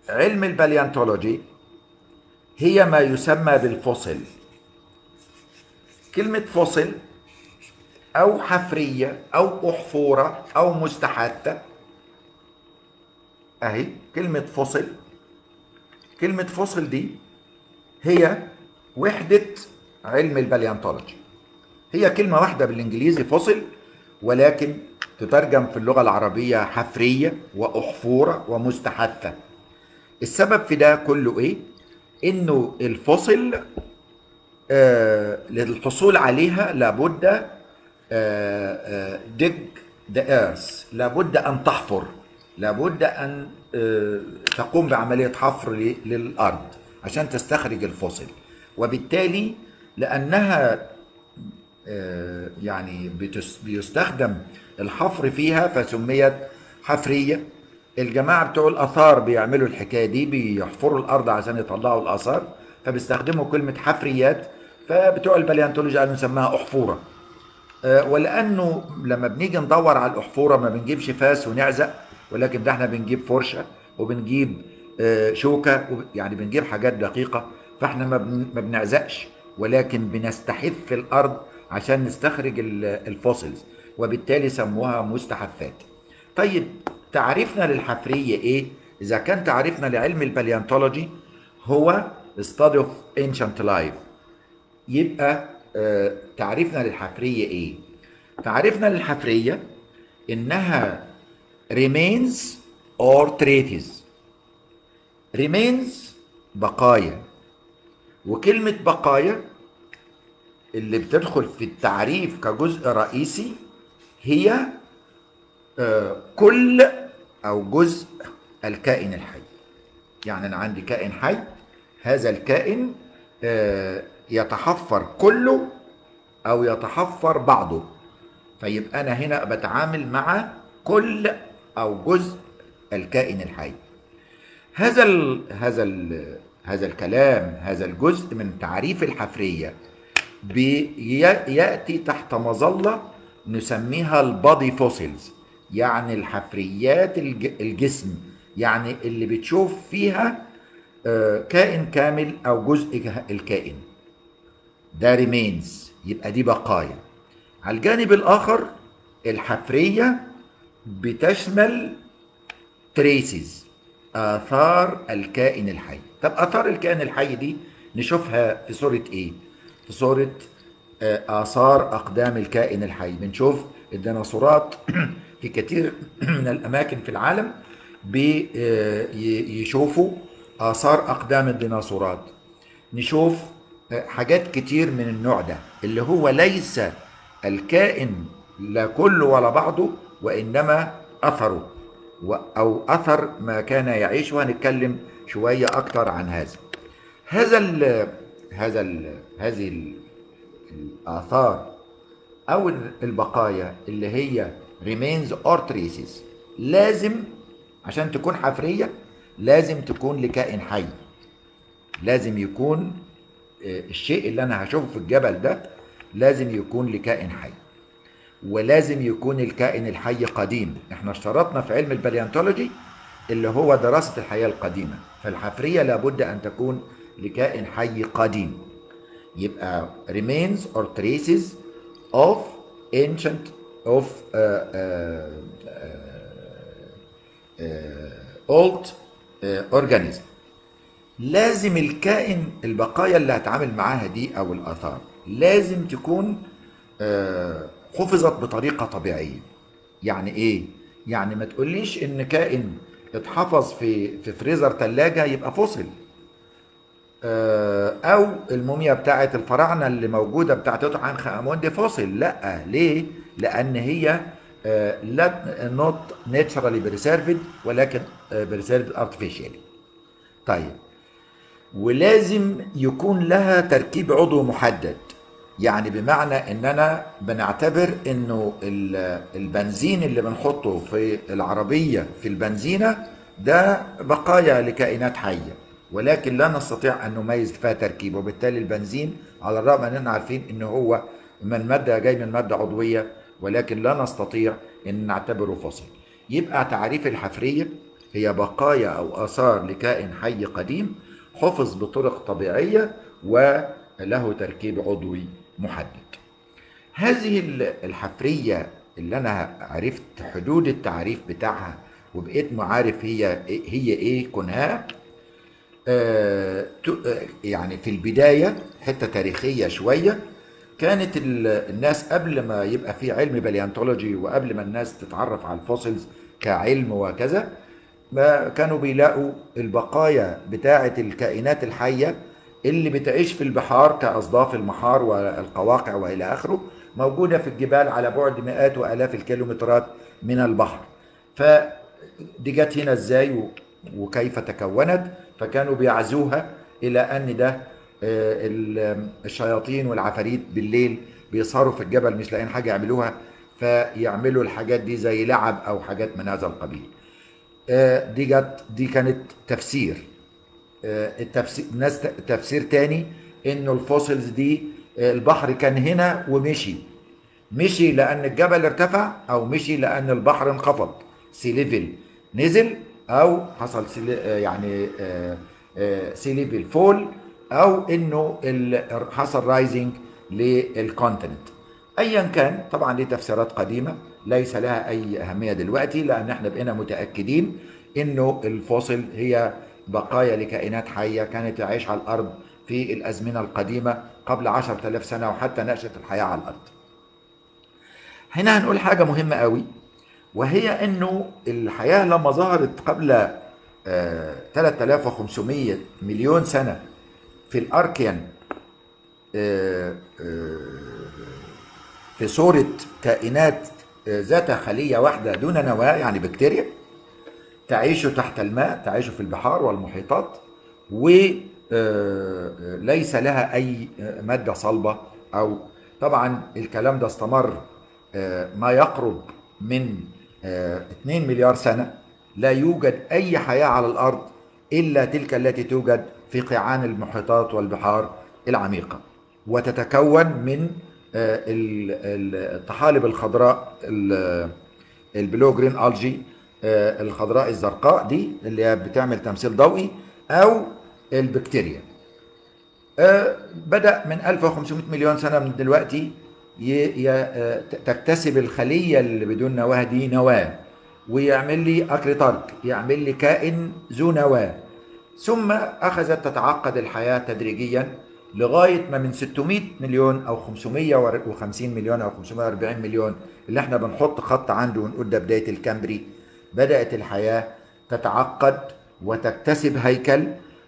علم الباليانتولوجي هي ما يسمى بالفصل كلمة فصل أو حفرية أو أحفورة أو مستحاثة أهي كلمة فصل كلمة فصل دي هي وحدة علم الباليانتولوجي هي كلمة واحدة بالإنجليزي فصل ولكن تترجم في اللغة العربية حفرية وأحفورة ومستحثة السبب في ده كله إيه؟ إنه الفصل آه للحصول عليها لابد آه آه dig the earth لابد أن تحفر لابد أن آه تقوم بعملية حفر ل- للأرض عشان تستخرج الفصل وبالتالي لأنها آه، يعني بتس- بيستخدم الحفر فيها فسميت حفرية الجماعة بتوع الآثار بيعملوا الحكاية دي بيحفروا الأرض عشان يطلعوا الآثار فبيستخدموا كلمة حفريات فبتوع الباليانتولوجيا قالوا نسميها أحفورة آه، ولانه لما بنيجي ندور على الاحفوره ما بنجيبش فاس ونعزق ولكن ده احنا بنجيب فرشه وبنجيب آه، شوكه وب- يعني بنجيب حاجات دقيقه فاحنا ما بن- ما بنعزقش ولكن بنستحث في الارض عشان نستخرج ال- الفوسيلز وبالتالي سموها مستحثات. طيب تعريفنا للحفريه ايه؟ اذا كان تعريفنا لعلم الباليانتولوجي هو study of ancient life يبقى آه، تعريفنا للحفرية ايه؟ تعريفنا للحفرية انها remains or traces remains بقايا وكلمة بقايا اللي بتدخل في التعريف كجزء رئيسي هي آه، كل او جزء الكائن الحي يعني انا عندي كائن حي هذا الكائن آه، يتحفر كله او يتحفر بعضه فيبقى انا هنا بتعامل مع كل او جزء الكائن الحي هذا ال هذا ال هذا الكلام هذا الجزء من تعريف الحفريه بياتي تحت مظله نسميها البادي فوسيلز يعني الحفريات الج- الجسم يعني اللي بتشوف فيها آه، كائن كامل او جزء ك- الكائن ده ريمينز يبقى دي بقايا على الجانب الاخر الحفريه بتشمل تريسز اثار الكائن الحي طب اثار الكائن الحي دي نشوفها في صوره ايه في صوره آه، اثار اقدام الكائن الحي بنشوف الديناصورات في كثير من الاماكن في العالم بيشوفوا اثار اقدام الديناصورات نشوف آه، حاجات كتير من النوع ده اللي هو ليس الكائن لا كله ولا بعضه وانما اثره و- او اثر ما كان يعيش وهنتكلم شويه اكتر عن هذا هذا ال هذا ال هذه ال- الاثار او البقايا اللي هي remains or traces لازم عشان تكون حفريه لازم تكون لكائن حي لازم يكون آه، الشيء اللي انا هشوفه في الجبل ده لازم يكون لكائن حي ولازم يكون الكائن الحي قديم احنا اشترطنا في علم الباليانتولوجي اللي هو دراسة الحياة القديمة فالحفرية لابد أن تكون لكائن حي قديم يبقى remains or traces of ancient of uh, uh, uh, old uh, organism لازم الكائن البقايا اللي هتعامل معاها دي او الاثار لازم تكون آه، حفظت بطريقه طبيعيه يعني ايه يعني ما تقوليش ان كائن اتحفظ في في فريزر ثلاجه يبقى فصل آه، او الموميا بتاعه الفراعنه اللي موجوده بتاعه توت عنخ امون دي فصل لا ليه لان هي آه، لا نوت ناتشرالي بريسيرفد ولكن بريسيرفد ارتفيشالي طيب ولازم يكون لها تركيب عضو محدد يعني بمعنى اننا بنعتبر انه ال- البنزين اللي بنحطه في العربية في البنزينة ده بقايا لكائنات حية ولكن لا نستطيع ان نميز فيها تركيب وبالتالي البنزين على الرغم اننا عارفين ان هو من مادة جاي من مادة عضوية ولكن لا نستطيع ان نعتبره فصل يبقى تعريف الحفرية هي بقايا أو آثار لكائن حي قديم حفظ بطرق طبيعية وله تركيب عضوي محدد هذه الحفرية اللي أنا عرفت حدود التعريف بتاعها وبقيت معارف هي هي إيه كونها آه يعني في البداية حتة تاريخية شوية كانت الناس قبل ما يبقى في علم باليانتولوجي وقبل ما الناس تتعرف على الفوسيلز كعلم وكذا ما كانوا بيلاقوا البقايا بتاعة الكائنات الحية اللي بتعيش في البحار كأصداف المحار والقواقع وإلى آخره موجودة في الجبال على بعد مئات وآلاف الكيلومترات من البحر فدي جت هنا ازاي وكيف تكونت فكانوا بيعزوها إلى أن ده الشياطين والعفاريت بالليل بيسهروا في الجبل مش لاقيين حاجة يعملوها فيعملوا الحاجات دي زي لعب أو حاجات من هذا القبيل دي جت دي كانت تفسير التفسير ناس تفسير تاني انه الفوسيلز دي البحر كان هنا ومشي مشي لان الجبل ارتفع او مشي لان البحر انخفض سي ليفل نزل او حصل سي يعني سي ليفل فول او انه حصل رايزنج للكونتيننت ايا كان طبعا دي تفسيرات قديمه ليس لها اي اهميه دلوقتي لان احنا بقينا متاكدين انه الفوسيل هي بقايا لكائنات حيه كانت تعيش على الارض في الازمنه القديمه قبل 10000 سنه وحتى نشاه الحياه على الارض. هنا هنقول حاجه مهمه قوي وهي انه الحياه لما ظهرت قبل آه 3500 مليون سنه في الاركيان آه آه في صوره كائنات ذات خليه واحده دون نواه يعني بكتيريا تعيش تحت الماء تعيش في البحار والمحيطات وليس لها اي ماده صلبه او طبعا الكلام ده استمر ما يقرب من 2 مليار سنه لا يوجد اي حياه على الارض الا تلك التي توجد في قيعان المحيطات والبحار العميقه وتتكون من الطحالب الخضراء البلو جرين الجي الخضراء الزرقاء دي اللي هي بتعمل تمثيل ضوئي او البكتيريا بدا من 1500 مليون سنه من دلوقتي تكتسب الخليه اللي بدون نواه دي نواه ويعمل لي اكريتارك يعمل لي كائن ذو نواه ثم اخذت تتعقد الحياه تدريجيا لغايه ما من 600 مليون او 550 مليون او 540 مليون اللي احنا بنحط خط عنده ونقول ده بدايه الكامبري بدات الحياه تتعقد وتكتسب هيكل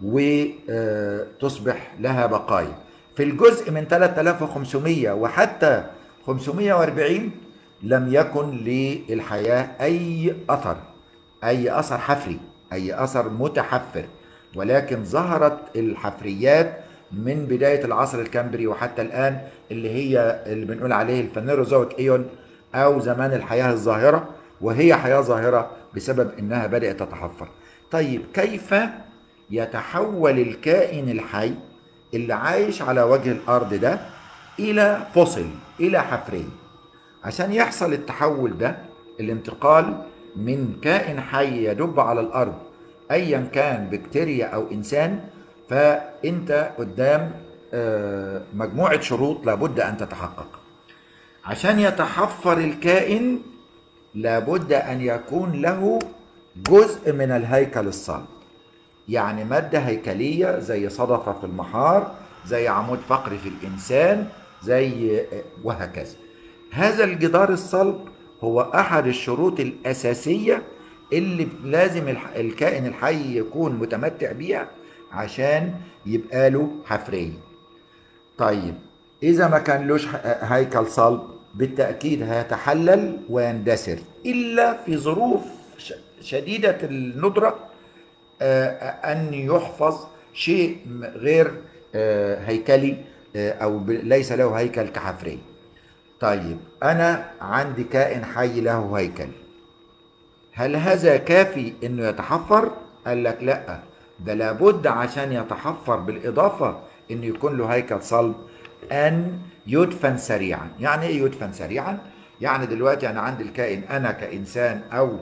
وتصبح لها بقايا في الجزء من 3500 وحتى 540 لم يكن للحياه اي اثر اي اثر حفري اي اثر متحفر ولكن ظهرت الحفريات من بدايه العصر الكامبري وحتى الان اللي هي اللي بنقول عليه الفنيروزويك ايون او زمان الحياه الظاهره وهي حياه ظاهره بسبب انها بدات تتحفر. طيب كيف يتحول الكائن الحي اللي عايش على وجه الارض ده الى فصل الى حفريه عشان يحصل التحول ده الانتقال من كائن حي يدب على الارض ايا كان بكتيريا او انسان فانت قدام مجموعه شروط لابد ان تتحقق عشان يتحفر الكائن لابد ان يكون له جزء من الهيكل الصلب يعني مادة هيكلية زي صدفة في المحار زي عمود فقري في الإنسان زي وهكذا هذا الجدار الصلب هو أحد الشروط الأساسية اللي لازم الكائن الحي يكون متمتع بيها عشان يبقى له حفرية طيب إذا ما كان لوش هيكل صلب بالتأكيد هيتحلل ويندثر إلا في ظروف شديدة الندرة أن يحفظ شيء غير هيكلي أو ليس له هيكل كحفرية طيب أنا عندي كائن حي له هيكل هل هذا كافي انه يتحفر قال لك لا ده لابد عشان يتحفر بالاضافه انه يكون له هيكل صلب ان يدفن سريعا يعني ايه يدفن سريعا يعني دلوقتي انا عندي الكائن انا كانسان او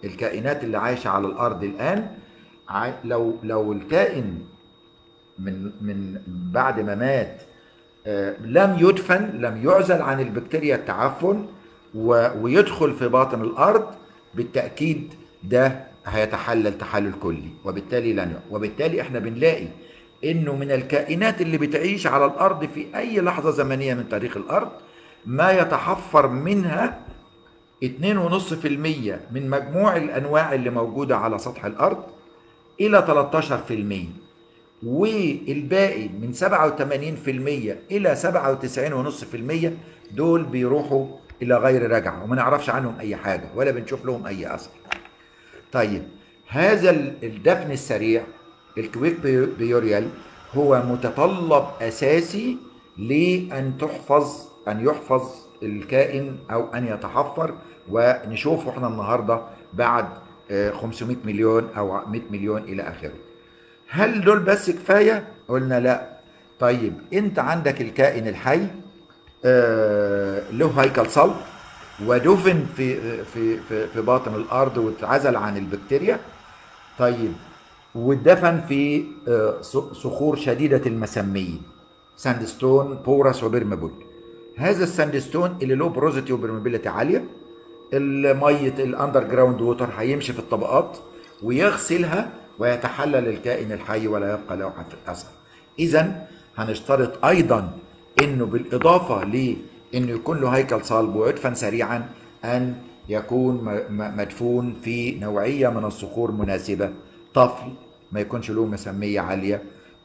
الكائنات اللي عايشه على الارض الان ع- لو لو الكائن من من بعد ما مات آه، لم يدفن لم يعزل عن البكتيريا التعفن و- ويدخل في باطن الارض بالتاكيد ده هيتحلل تحلل كلي وبالتالي لن ي- وبالتالي احنا بنلاقي انه من الكائنات اللي بتعيش على الارض في اي لحظه زمنيه من تاريخ الارض ما يتحفر منها 2.5% من مجموع الانواع اللي موجوده على سطح الارض الى 13% والباقي من 87% الى 97.5% دول بيروحوا الى غير رجعه وما نعرفش عنهم اي حاجه ولا بنشوف لهم اي اثر. طيب هذا ال- الدفن السريع الكويك بي- بيوريال هو متطلب اساسي لان تحفظ ان يحفظ الكائن او ان يتحفر ونشوفه احنا النهارده بعد آه، 500 مليون او 100 مليون الى اخره. هل دول بس كفايه؟ قلنا لا. طيب انت عندك الكائن الحي آه، له هيكل صلب ودفن في في في في باطن الارض واتعزل عن البكتيريا طيب واتدفن في آه، ص- صخور شديده المساميه ساندستون بورس وبرمبول هذا الساندستون اللي له بروزيتي وبرمبيليتي عاليه الميه الاندر جراوند ووتر هيمشي في الطبقات ويغسلها ويتحلل الكائن الحي ولا يبقى له اثر اذا هنشترط ايضا انه بالاضافه لانه يكون له هيكل صلب ويدفن سريعا ان يكون م- م- مدفون في نوعيه من الصخور مناسبه طفل ما يكونش له مسميه عاليه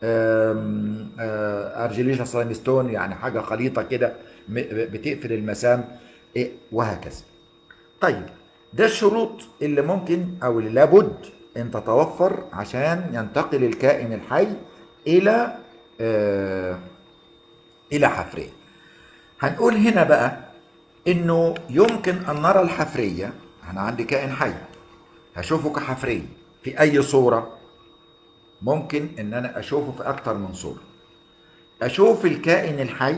أم، آه، ارجيليشن سلايمستون يعني حاجه خليطه كده م- بتقفل المسام إيه، وهكذا طيب ده الشروط اللي ممكن او اللي لابد ان تتوفر عشان ينتقل الكائن الحي الى آه الى حفريه هنقول هنا بقى انه يمكن ان نرى الحفريه انا عندي كائن حي هشوفه كحفريه في اي صوره ممكن ان انا اشوفه في اكتر من صوره اشوف الكائن الحي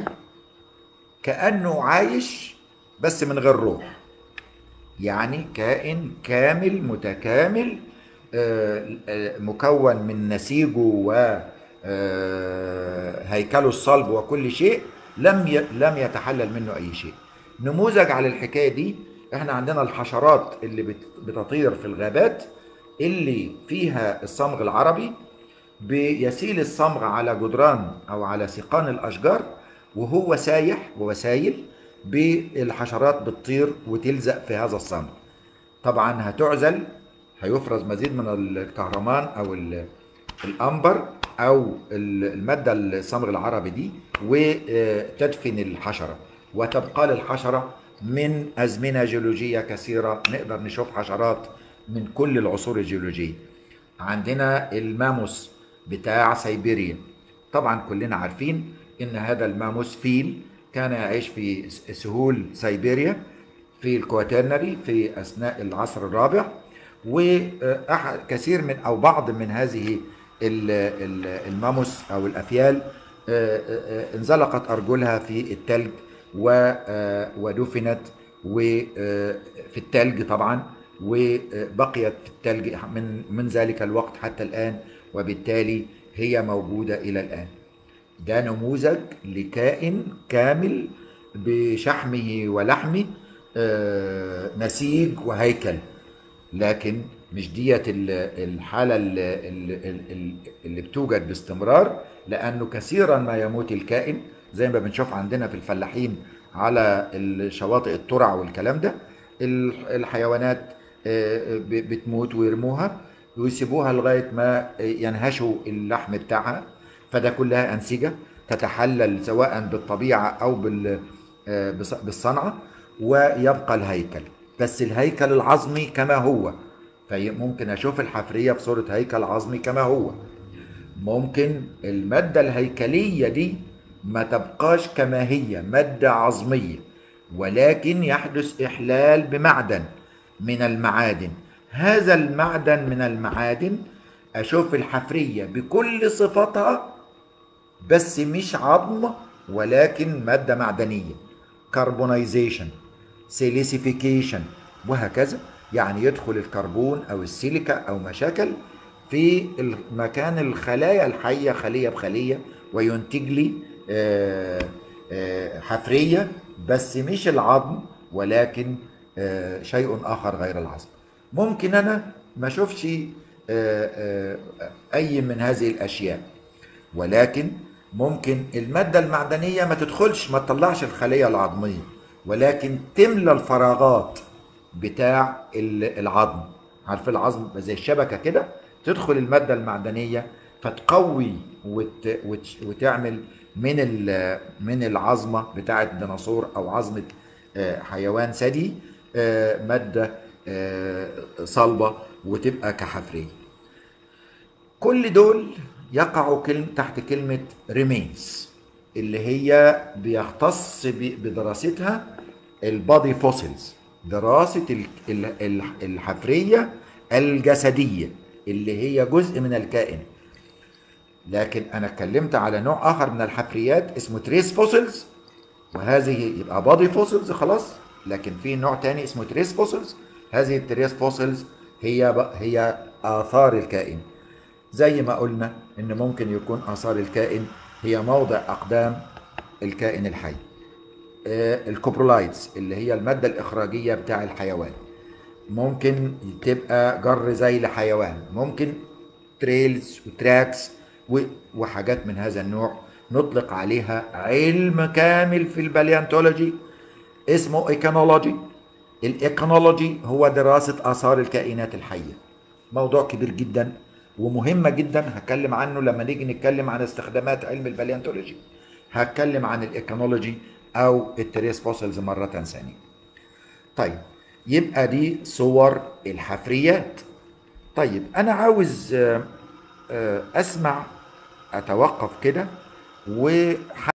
كانه عايش بس من غير روح يعني كائن كامل متكامل آه، آه، مكون من نسيجه و آه، هيكله الصلب وكل شيء لم ي- لم يتحلل منه اي شيء نموذج على الحكايه دي احنا عندنا الحشرات اللي بت- بتطير في الغابات اللي فيها الصمغ العربي بيسيل الصمغ على جدران او على سيقان الاشجار وهو سايح ووسايل بالحشرات بتطير وتلزق في هذا الصمغ طبعا هتعزل هيفرز مزيد من الكهرمان او ال- الامبر او ال- الماده الصمغ العربي دي وتدفن الحشره وتبقى للحشره من ازمنه جيولوجيه كثيره نقدر نشوف حشرات من كل العصور الجيولوجيه عندنا الماموس بتاع سيبيريا طبعا كلنا عارفين ان هذا الماموس فيل كان يعيش في سهول سيبيريا في الكواترنري في اثناء العصر الرابع وكثير من او بعض من هذه ال- ال- الماموس او الافيال آه، آه، آه، انزلقت ارجلها في الثلج و- آه، ودفنت وفي الثلج طبعا وبقيت في الثلج من من ذلك الوقت حتى الان وبالتالي هي موجوده الى الان. ده نموذج لكائن كامل بشحمه ولحمه آه، نسيج وهيكل لكن مش ديت ال- الحالة اللي, اللي, اللي بتوجد باستمرار لأنه كثيرا ما يموت الكائن زي ما بنشوف عندنا في الفلاحين على الشواطئ الترع والكلام ده ال- الحيوانات آه، ب- بتموت ويرموها ويسيبوها لغاية ما ينهشوا اللحم بتاعها فده كلها أنسجة تتحلل سواء بالطبيعة أو بال آه، بص- بالصنعة ويبقى الهيكل بس الهيكل العظمي كما هو فممكن أشوف الحفرية في صورة هيكل عظمي كما هو ممكن المادة الهيكلية دي ما تبقاش كما هي مادة عظمية ولكن يحدث إحلال بمعدن من المعادن هذا المعدن من المعادن أشوف الحفرية بكل صفاتها بس مش عظم ولكن مادة معدنية كربونايزيشن سيليسيفيكيشن وهكذا يعني يدخل الكربون او السيليكا او مشاكل في مكان الخلايا الحيه خليه بخليه وينتج لي آه، آه، حفريه بس مش العظم ولكن آه، شيء اخر غير العظم ممكن انا ما اشوفش اي من هذه الاشياء ولكن ممكن الماده المعدنيه ما تدخلش ما تطلعش الخليه العظميه ولكن تملى الفراغات بتاع العظم عارف العظم زي الشبكه كده تدخل الماده المعدنيه فتقوي وت... وت... وتعمل من ال... من العظمه بتاعه الديناصور او عظمه حيوان ثدي ماده صلبه وتبقى كحفريه كل دول يقعوا كلمة تحت كلمة ريمينز اللي هي بيختص بدراستها البادي فوسيلز دراسة الحفرية الجسدية اللي هي جزء من الكائن لكن انا اتكلمت على نوع اخر من الحفريات اسمه تريس فوسيلز وهذه يبقى بادي فوسيلز خلاص لكن في نوع تاني اسمه تريس فوسيلز هذه التريس فوسيلز هي هي اثار الكائن زي ما قلنا ان ممكن يكون اثار الكائن هي موضع اقدام الكائن الحي الكوبرولايتس اللي هي الماده الاخراجيه بتاع الحيوان ممكن تبقى جر زي لحيوان ممكن تريلز وتراكس وحاجات من هذا النوع نطلق عليها علم كامل في الباليانتولوجي اسمه ايكونولوجي الايكونولوجي هو دراسة آثار الكائنات الحية موضوع كبير جدا ومهمة جدا هتكلم عنه لما نيجي نتكلم عن استخدامات علم الباليانتولوجي هتكلم عن الايكونولوجي او التريس فوسيلز مرة ثانية طيب يبقى دي صور الحفريات طيب انا عاوز اسمع اتوقف كده و